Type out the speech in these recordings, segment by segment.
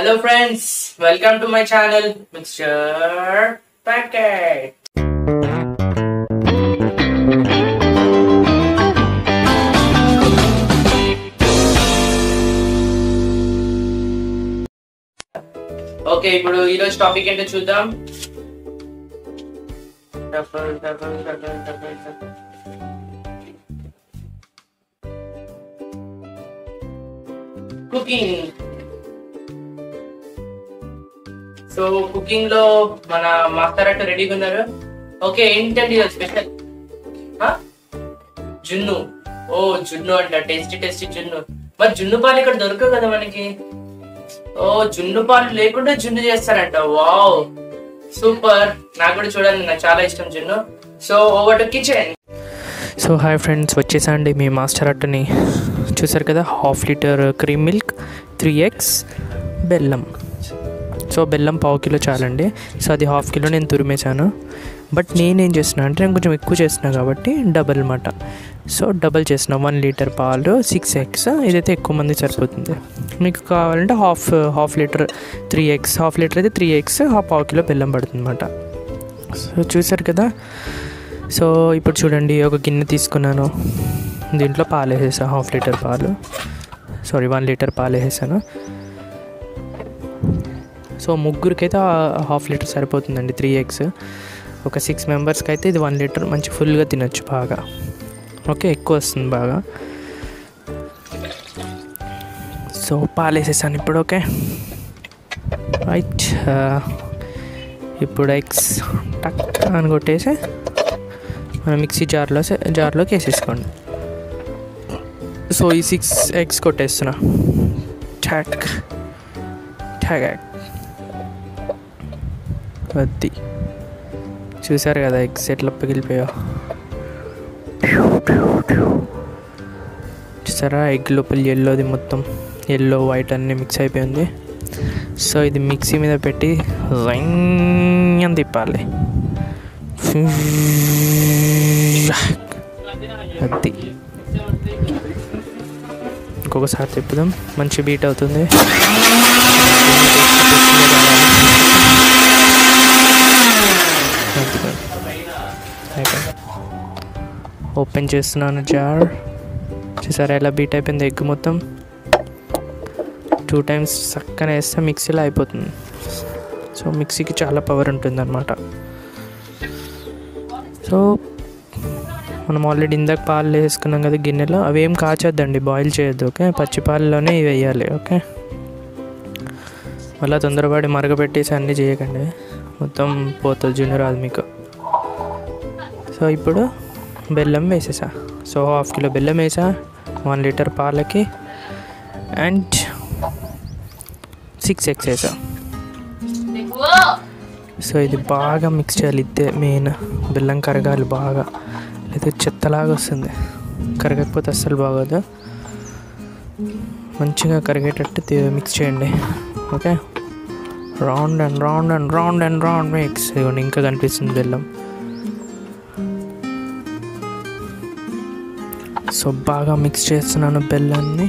Hello friends, welcome to my channel Mixture Packet. Okay ఇప్పుడు ఈరోజు topic ఏంటో చూద్దాం double double double double double cooking so cooking లో మన మాస్టర్ అట్టు రెడీగా ఉన్నారు ఓకే ఏంటండి ఇది స్పెషల్ జున్ను ఓ జున్ను అంట టేస్టీ టేస్టీ జున్ను మరి జున్ను పాలు ఇక్కడ దొరకవు కదా మనకి ఓ జున్ను పాలు లేకుండా జున్ను చేస్తారంట వావ్ సూపర్ నాకు కూడా చూడాలి నాకు చాలా ఇష్టం జున్ను so over to kitchen so hi friends వచ్చేసండి మీ మాస్టర్ అట్టని చూసారు కదా half litre cream milk three eggs బెల్లం సో బెల్లం పావు కిలో చాలండి సో అది హాఫ్ కిలో నేను తురిమేశాను బట్ నేనేం చేస్తున్నా అంటే నేను కొంచెం ఎక్కువ చేస్తున్నా కాబట్టి డబల్ అనమాట సో డబల్ చేసిన వన్ లీటర్ పాలు సిక్స్ ఎగ్స్ ఇదైతే ఎక్కువ మంది సరిపోతుంది మీకు కావాలంటే half half litre three eggs half litre అయితే త్రీ ఎగ్స్ హాఫ్ పావు కిలో బెల్లం పడుతుంది అనమాట సో చూసారు కదా సో ఇప్పుడు చూడండి ఒక గిన్నె తీసుకున్నాను దీంట్లో పాలు వేసేసా హాఫ్ లీటర్ పాలు సారీ వన్ లీటర్ పాలు వేసేసాను సో ముగ్గురికి అయితే హాఫ్ లీటర్ సరిపోతుందండి త్రీ ఎగ్స్ ఒక సిక్స్ మెంబర్స్కి అయితే ఇది వన్ లీటర్ మంచి ఫుల్గా తినొచ్చు బాగా ఓకే ఎక్కువ వస్తుంది బాగా సో పాలు వేసేసాను ఇప్పుడు ఓకే రైట్ ఇప్పుడు ఎగ్స్ టక్ అని కొట్టేసి మన మిక్సీ జార్లో జార్లోకి వేసేసుకోండి సో ఈ సిక్స్ ఎగ్స్ కొట్టేస్తున్నా ఠాక్ ఠాక్ అది చూసారు కదా ఎగ్స్ ఎట్లా పగిలిపోయా చూసారా ఎగ్ లోపల ఎల్లోది మొత్తం ఎల్లో వైట్ అన్నీ మిక్స్ అయిపోయింది సో ఇది మిక్సీ మీద పెట్టి రైన్ అని తిప్పాలి అది ఇంకొకసారి తిప్పుదాం మంచి బీట్ అవుతుంది ఓపెన్ చేస్తున్నాను జార్ చూసారా ఎలా బీట్ అయిపోయింది ఎగ్ మొత్తం టూ టైమ్స్ చక్కగా వేస్తే మిక్సీలో అయిపోతుంది సో మిక్సీకి చాలా పవర్ ఉంటుంది అనమాట సో మనం ఆల్రెడీ ఇందాక పాలు వేసుకున్నాం కదా గిన్నెలో అవి ఏం కాచొద్దండి బాయిల్ చేయొద్దు ఓకే పచ్చి పాలలోనే ఇవి వేయాలి ఓకే మళ్ళీ తొందరపడి మరగపెట్టేసి అన్నీ చేయకండి మొత్తం పోతుంది జున్ను రాదు మీకు సో ఇప్పుడు బెల్లం వేసేసా సో హాఫ్ కిలో బెల్లం వేసా వన్ లీటర్ పాలకి అండ్ సిక్స్ ఎగ్స్ వేసా సో ఇది బాగా మిక్స్ చేయాలి ఇదే మెయిన్ బెల్లం కరగాలి బాగా లేదా చెత్తలాగా వస్తుంది కరగకపోతే అస్సలు బాగోదు మంచిగా కరిగేటట్టు తి- మిక్స్ చేయండి okay round and round and round and round mix ఇదిగోండి ఇంకా కనిపిస్తుంది బెల్లం సో బాగా మిక్స్ చేస్తున్నాను బెల్లాన్ని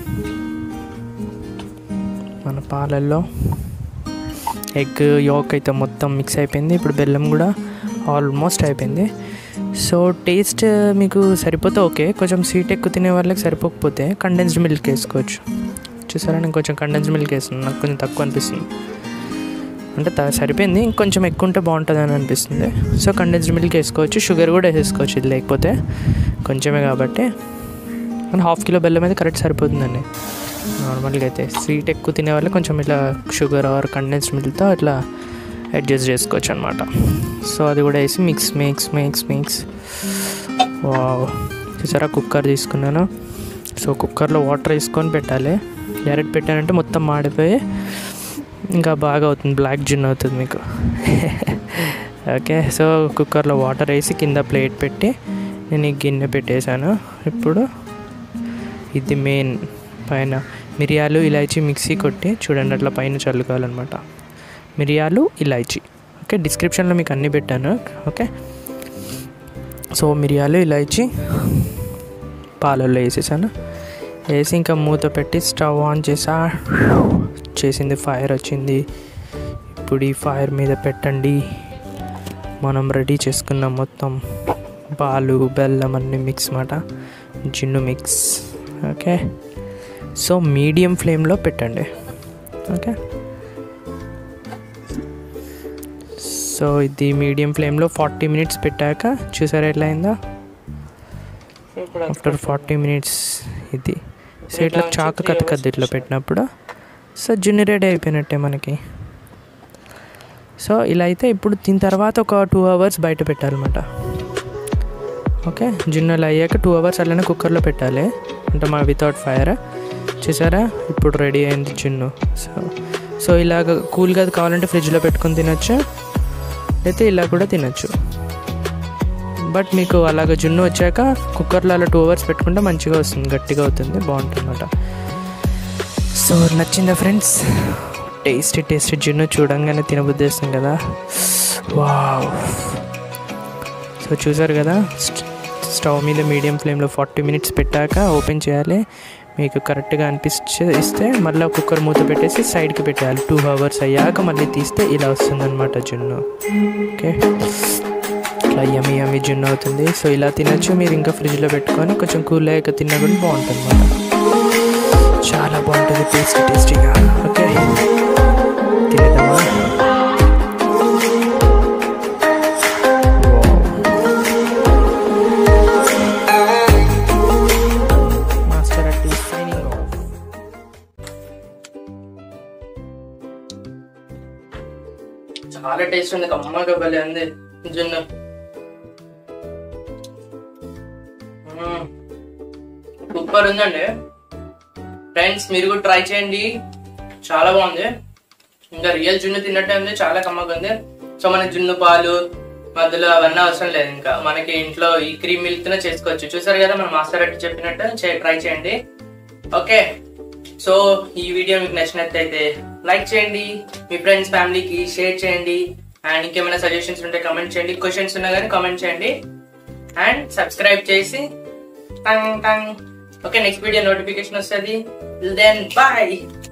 మన పాలల్లో ఎగ్ యోక్ అయితే మొత్తం మిక్స్ అయిపోయింది ఇప్పుడు బెల్లం కూడా ఆల్మోస్ట్ అయిపోయింది సో టేస్ట్ మీకు సరిపోతే ఓకే కొంచెం స్వీట్ ఎక్కువ తినే వాళ్ళకి సరిపోకపోతే కండెన్స్డ్ మిల్క్ వేసుకోవచ్చు చూసారా నేను కొంచెం కండెన్స్డ్ మిల్క్ వేస్తున్నాను నాకు కొంచెం తక్కువ అనిపిస్తుంది అంటే త- సరిపోయింది ఇంకొంచెం ఎక్కువ ఉంటే బాగుంటుంది అని అనిపిస్తుంది సో కండెన్స్డ్ మిల్క్ వేసుకోవచ్చు షుగర్ కూడా వేసేసుకోవచ్చు ఇది లేకపోతే కొంచెమే కాబట్టి కానీ హాఫ్ కిలో బెల్లం అయితే కరెక్ట్ సరిపోతుందండి నార్మల్గా అయితే స్వీట్ ఎక్కువ తినే వాళ్ళు కొంచెం ఇట్లా షుగర్ ఆర్ కండెన్స్డ్ మిల్క్తో ఇట్లా అడ్జస్ట్ చేసుకోవచ్చు అనమాట సో అది కూడా వేసి mix mix mix mix wow చూసారా కుక్కర్ తీసుకున్నాను సో కుక్కర్లో వాటర్ వేసుకొని పెట్టాలి డైరెక్ట్ పెట్టానంటే మొత్తం మాడిపోయి ఇంకా బాగా అవుతుంది బ్లాక్ జిన్ అవుతుంది మీకు ఓకే సో కుక్కర్లో వాటర్ వేసి కింద ప్లేట్ పెట్టి నేను ఈ గిన్నె పెట్టేశాను ఇప్పుడు ఇది మెయిన్ పైన మిరియాలు ఇలాచీ మిక్సీ కొట్టి చూడండి అట్లా పైన చల్లుకోవాలన్నమాట మిరియాలు ఇలాచీ ఓకే డిస్క్రిప్షన్లో మీకు అన్నీ పెట్టాను ఓకే సో మిరియాలు ఇలాచీ పాలల్లో వేసేసాను వేసి ఇంకా మూత పెట్టి స్టవ్ ఆన్ చేసా వచ్చేసింది ఫైర్ వచ్చింది ఇప్పుడు ఈ ఫైర్ మీద పెట్టండి మనం రెడీ చేసుకున్న మొత్తం పాలు బెల్లం అన్ని మిక్స్ మాట జిన్ను మిక్స్ ఓకే సో మీడియం ఫ్లేమ్లో పెట్టండి ఓకే సో ఇది మీడియం ఫ్లేమ్లో ఫార్టీ మినిట్స్ పెట్టాక చూసారా ఎట్లా అయిందా ఆఫ్టర్ ఫార్టీ మినిట్స్ ఇది సో ఇట్లా చాకు కథ కథ ఇట్లా పెట్టినప్పుడు సో జున్ను రెడీ అయిపోయినట్టే మనకి సో ఇలా అయితే ఇప్పుడు దీని తర్వాత ఒక టూ అవర్స్ బయట పెట్టాలన్నమాట ఓకే జున్నులు అయ్యాక టూ అవర్స్ అలానే కుక్కర్లో పెట్టాలి అంటే మా వితౌట్ ఫైర్ చూసారా ఇప్పుడు రెడీ అయింది జున్ను సో సో ఇలాగ కూల్గా కావాలంటే ఫ్రిడ్జ్లో పెట్టుకొని తినొచ్చు అయితే ఇలా కూడా తినొచ్చు బట్ మీకు అలాగ జున్ను వచ్చాక కుక్కర్లో అలా టూ అవర్స్ పెట్టుకుంటే మంచిగా వస్తుంది గట్టిగా అవుతుంది బాగుంటుంది అనమాట సో నచ్చిందా ఫ్రెండ్స్ టేస్టీ టేస్టీ జున్ను చూడంగానే తినబుద్ధి వేస్తుంది కదా వావ్ సో చూసారు కదా స్టవ్ మీద మీడియం ఫ్లేమ్లో ఫార్టీ మినిట్స్ పెట్టాక ఓపెన్ చేయాలి మీకు కరెక్ట్గా అనిపించే ఇస్తే మళ్ళీ కుక్కర్ మూత పెట్టేసి సైడ్కి పెట్టాలి టూ అవర్స్ అయ్యాక మళ్ళీ తీస్తే ఇలా వస్తుందన్నమాట జున్ను ఓకే ఇట్లా యమి యమి జున్ను అవుతుంది సో ఇలా తినచ్చు మీరు ఇంకా ఫ్రిడ్జ్లో పెట్టుకొని కొంచెం కూల్ అయ్యాక తిన్నా కూడా బాగుంటుంది అనమాట చాలా బాగుంటుంది టేస్టీ టేస్టీగా ఓకే తినేద్దామా మాస్టర్ అట్టి సైనింగ్ ఆఫ్ చాలా టేస్ట్ ఉంది కమ్మగా భలే ఉంది జున్ను సూపర్ ఉందండి ఫ్రెండ్స్ మీరు కూడా ట్రై చేయండి చాలా బాగుంది ఇంకా రియల్ జున్ను తిన్నట్టే ఉంది చాలా కమ్మగా ఉంది సో మన జున్ను పాలు మధ్యలో అవన్నీ అవసరం లేదు ఇంకా మనకి ఇంట్లో ఈ క్రీమ్ మిల్క్ తోనే చేసుకోవచ్చు చూసారు కదా మన మాస్టర్ అట్టి చెప్పినట్టు ట్రై చేయండి ఓకే సో ఈ వీడియో మీకు నచ్చినట్లయితే లైక్ చేయండి మీ ఫ్రెండ్స్ ఫ్యామిలీకి షేర్ చేయండి అండ్ ఇంకేమైనా సజెషన్స్ ఉంటే కమెంట్ చేయండి క్వశ్చన్స్ ఉన్నా కానీ కామెంట్ చేయండి అండ్ సబ్స్క్రైబ్ చేసి టంగ్ టంగ్ ఓకే నెక్స్ట్ వీడియో నోటిఫికేషన్ వస్తుంది దెన్ బాయ్